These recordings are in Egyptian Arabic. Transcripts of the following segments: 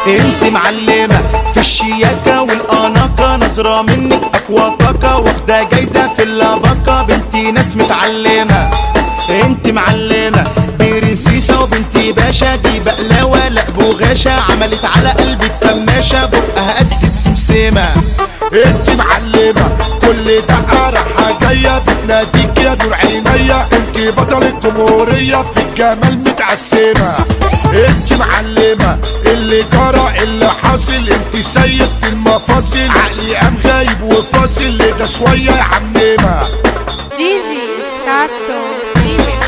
انت معلمة في الشياكة والاناقة نظرة منك اقوى طاقة واخدة جايزة في اللباقة بنتي ناس متعلمة انت معلمة برنسيسة وبنتي باشا دي بقلاوة لا بوغاشة عملت على قلبي الكماشة بقها قد السمسمة انت معلمة كل دقة راحة جاية بتناديك يا نور عينيا انت بطل الجمهورية في الجمال متعسمة انت معلمة اللي جرى اللي حاصل انت سيد في المفاصل عقلي قام غايب وفاصل ده شوية يا عميمة Gigi Sasso Remix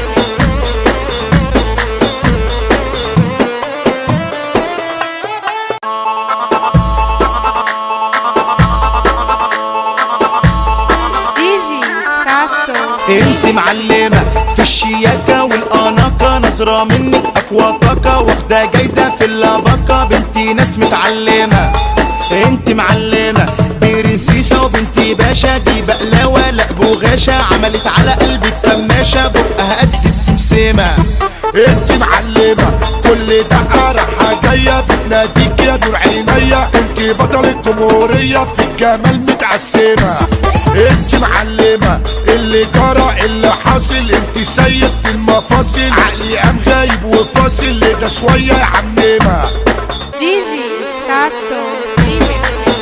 Gigi Sasso انت معلمة في الشياكة والاناقة نظرة منك اقوى طاقة واخدة جايزة في اللباقة بنتي ناس متعلمة انت معلمة برنسيسة وبنتي باشا دي بقلاوة لا بوغاشة عملت على قلبي الكماشة بقها قد السمسمة انت معلمة كل دقة راحة جاية بتناديك يا نور عينيا انت بطل الجمهورية في الجمال متعسمة انت معلمة اللي جرى اللي حاصل انت سيد في المفاصل عقلي قام غايب وفاصل ده شوية يا عميمة Gigi Sasso Remix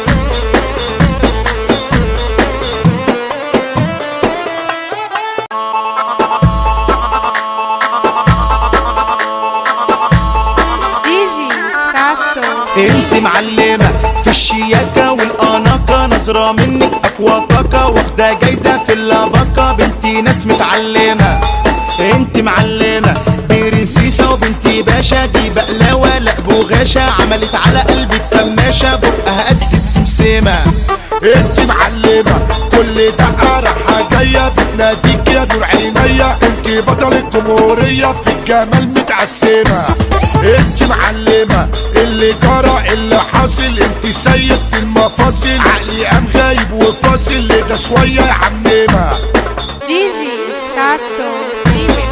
Gigi Sasso انت معلمة في الشياكة والاناقة نظرة منك اقوى طاقة واخدة جايزة في اللباقة بنتي ناس متعلمة انت معلمة برنسيسة وبنتي باشا دي بقلاوة لا بوغاشة عملت على قلبي الكماشة بقها قد السمسمة انت معلمة كل دقة راحة جاية بتناديك يا نور عينيا انت بطل الجمهورية في الجمال متعسمة انت معلمة اللي جرى اللي حاصل انت سيد في المفاصل عقلي قام غايب وفاصل ده شوية يا عميمة Gigi Sasso Remix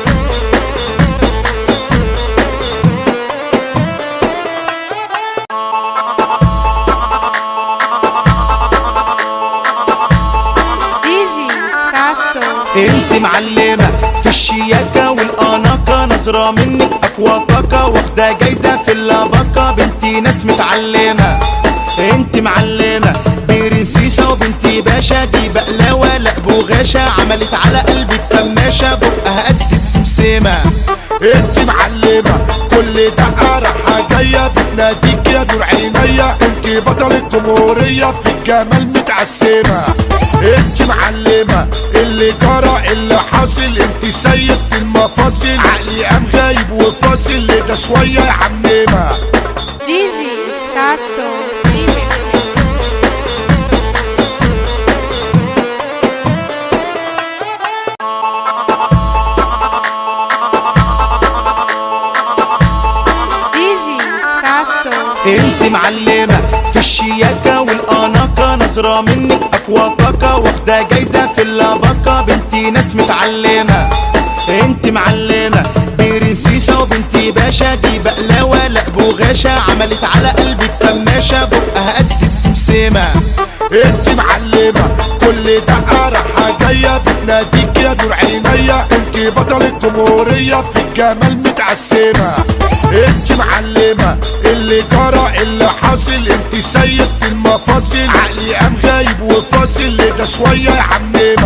Gigi Sasso انت معلمة في الشياكة والاناقة نظرة منك اقوى طاقة واخدة جايزة في اللباقة بنتي ناس متعلمة انت معلمة برنسيسة وبنتي باشا دي بقلاوة لا بوغاشة عملت على قلبي الكماشة بقها قد السمسمة انت معلمة كل دقة راحة جاية بتناديك يا نور عينيا انت بطل الجمهورية في الجمال متعسمة انت معلمة اللي جرى اللي حاصل انت سيد في المفاصل عقلي قام غايب وفاصل ده شوية يا عميمة Gigi Sasso Remix Gigi Sasso انت معلمة في الشياكة والاناقة نظرة منك اقوى طاقة واخدة جايزة في اللباقة بنتي ناس متعلمة انت معلمة برنسيسة وبنتي باشا دي بقلاوة لا بوغاشة عملت على قلبي الكماشة بقها قد السمسمة انت معلمة كل دقة راحة جاية بتناديك يا نور عينيا انت بطل الجمهورية في الجمال متعسمة انت معلمة اللي جرى اللي حاصل انت سيد في المفاصل عقلي قام غايب وفاصل ده شوية يا عميمة